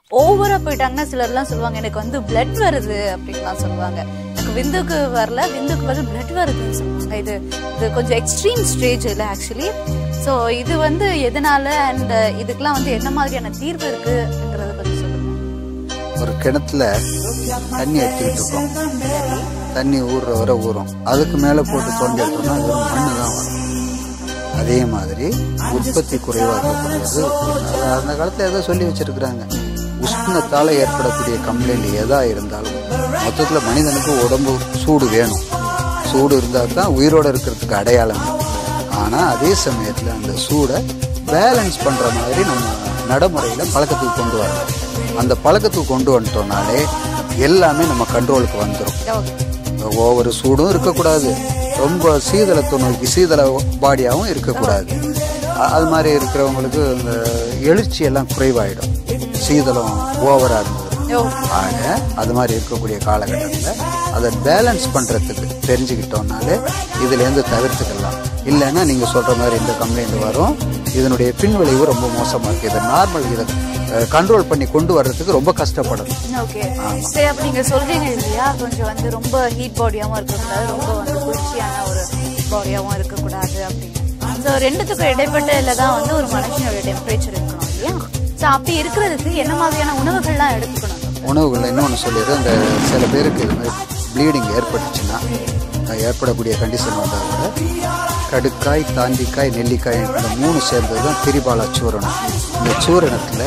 ஓவரா போயிட்டாங்கன்னா சிலர்லாம் சொல்லுவாங்க எனக்கு வந்து பிளட் வருது அப்படின்லாம் சொல்லுவாங்க எனக்கு விந்துக்கு வரல விந்துக்கு பதில் பிளட் வருதுன்னு சொல்லுவாங்க இது இது கொஞ்சம் எக்ஸ்ட்ரீம் ஸ்டேஜ் இல்லை ஆக்சுவலி ஸோ இது வந்து எதனால அண்ட் இதுக்கெல்லாம் வந்து என்ன மாதிரியான தீர்வு இருக்குங்கிறத பத்தி சொல்லுங்க ஒரு கிணத்துல தண்ணி எடுத்துக்கிட்டு இருக்கோம் தண்ணி ஊறுற வரை ஊறும் அதுக்கு மேலே போட்டு தோண்டி எடுத்தோம்னா வெறும் மண்ணு தான் வரும் அதே மாதிரி உற்பத்தி குறைவாக இருக்கக்கூடியது அது அந்த காலத்தில் ஏதோ சொல்லி வச்சிருக்கிறாங்க உஷ்ணத்தால் ஏற்படக்கூடிய கம்ப்ளைண்ட் எதா இருந்தாலும் மொத்தத்தில் மனிதனுக்கு உடம்பு சூடு வேணும் சூடு இருந்தால் தான் உயிரோடு இருக்கிறதுக்கு அடையாளம் ஆனால் அதே சமயத்தில் அந்த சூடை பேலன்ஸ் பண்ணுற மாதிரி நம்ம நடைமுறையில் பழக்கத்துக்கு கொண்டு வரணும் அந்த பழக்கத்துக்கு கொண்டு வந்துட்டோம்னாலே எல்லாமே நம்ம கண்ட்ரோலுக்கு வந்துடும் ஓவர் சூடும் இருக்கக்கூடாது ரொம்ப சீதளத்தை நோக்கி சீதள பாடியாகவும் இருக்கக்கூடாது அ- அது மாதிரி இருக்கிறவங்களுக்கு இந்த எழுச்சி எல்லாம் குறைவாயிடும் சீதளம் ஓவராக இருந்தது ஆக அது மாதிரி இருக்கக்கூடிய காலகட்டத்தில் அதை பேலன்ஸ் பண்ணுறதுக்கு தெரிஞ்சுக்கிட்டோம்னாலே இதுலேருந்து தவிர்த்துக்கலாம் இல்லைன்னா நீங்கள் சொல்கிற மாதிரி இந்த கம்ப்ளைண்ட் வரும் இதனுடைய பின்விளைவு ரொம்ப மோசமாக இருக்குது இதை நார்மல் இதை கண்ட்ரோல் பண்ணி கொண்டு வர்றதுக்கு ரொம்ப கஷ்டப்படணும் ஓகே சரி அப்ப நீங்க சொல்றீங்க இல்லையா கொஞ்சம் வந்து ரொம்ப ஹீட் பாடியாவும் இருக்கக்கூடாது ரொம்ப வந்து குளிர்ச்சியான ஒரு பாடியாவும் இருக்கக்கூடாது அப்படின்னு ஸோ ரெண்டுத்துக்கும் இடைப்பட்டதுல தான் வந்து ஒரு மனுஷனோட டெம்பரேச்சர் இருக்கணும் இல்லையா ஸோ அப்படி இருக்கிறதுக்கு என்ன மாதிரியான உணவுகள்லாம் எடுத்துக்கணும் உணவுகளில் இன்னொன்று சொல்லிடுறேன் இந்த சில பேருக்கு இது மாதிரி ப்ளீடிங் ஏற்பட்டுச்சுன்னா அஹ் ஏற்படக்கூடிய கண்டிஷன் வந்தால் கூட கடுக்காய் தாண்டிக்காய் நெல்லிக்காய் இந்த மூணு சேர்ந்தது தான் திரிபாலா சூரணம் இந்த சூரணத்தில்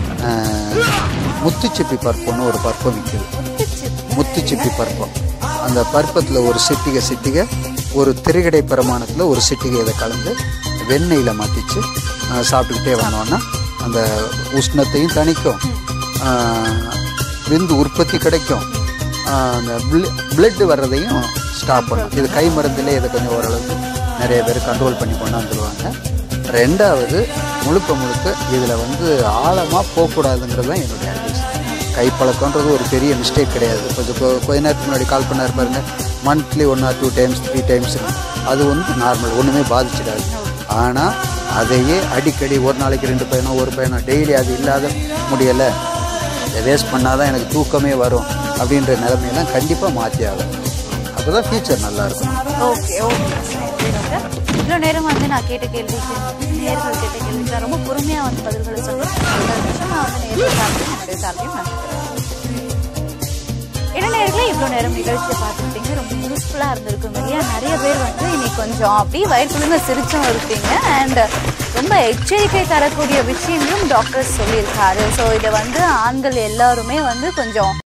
முத்துச்சிப்பி பருப்புன்னு ஒரு பருப்பம் விற்குது முத்துச்சிப்பி பருப்பம் அந்த பருப்பத்தில் ஒரு சிட்டிகை சிட்டிகை ஒரு திரைகடை பிரமாணத்தில் ஒரு சிட்டிகை இதை கலந்து வெண்ணெயில் மாற்றிச்சு சாப்பிட்டுக்கிட்டே வந்தோன்னா அந்த உஷ்ணத்தையும் தணிக்கும் ஆஹ், விந்து உற்பத்தி கிடைக்கும் ஆஹ், அந்த பிளட் வர்றதையும் ஸ்டாப் பண்ணும் இது கை மருந்துலே இதை கொஞ்சம் ஓரளவுக்கு நிறைய பேர் கண்ட்ரோல் பண்ணி கொண்டாந்துருவாங்க ரெண்டாவது முழுக்க முழுக்க இதில் வந்து ஆழமாக போகக்கூடாதுங்கிறது தான் என்னுடைய அட்வைஸ் கைப்பழக்கன்றது ஒரு பெரிய மிஸ்டேக் கிடையாது கொஞ்சம் கொ- கொஞ்ச நேரத்துக்கு முன்னாடி கால் பண்ணார் பாருங்க monthly one or two times three times அது வந்து நார்மல் ஒன்றுமே பாதிச்சிடாது ஆனால் அதையே அடிக்கடி ஒரு நாளைக்கு ரெண்டு பையனோ ஒரு பையனோ டெய்லி அது இல்லாத முடியலை இதை வேஸ்ட் பண்ணாதான் எனக்கு தூக்கமே வரும் அப்படின்ற நிலைமையெல்லாம் கண்டிப்பாக மாற்றி ஆகும் அப்போ தான் ஃபியூச்சர் நல்லாயிருக்கும் ஓகே ஓகே இவ்வளோ நேரம் வந்து நான் கேட்ட கேள்விக்கு நேர்கள் கேட்ட கேள்விக்கு நான் ரொம்ப பொறுமையாக வந்து பதில்களை சொன்னேன் இந்த நிமிஷம் நான் வந்து நேரில் சாப்பிட்டு என்னுடைய சார்பையும் நான் என்ன நேர்களே இவ்வளோ நேரம் நிகழ்ச்சியை பார்த்துருப்பீங்க ரொம்ப யூஸ்ஃபுல்லாக இருந்திருக்கும் இல்லையா நிறைய பேர் வந்து இன்னைக்கு கொஞ்சம் அப்படியே வயிற்றுக்குள்ள சிரிச்சும் இருப்பீங்க அண்ட் ரொம்ப எச்சரிக்கை தரக்கூடிய விஷயங்களும் டாக்டர் சொல்லியிருக்காரு ஸோ இதை வந்து ஆண்கள் எல்லாருமே வந்து கொஞ்சம்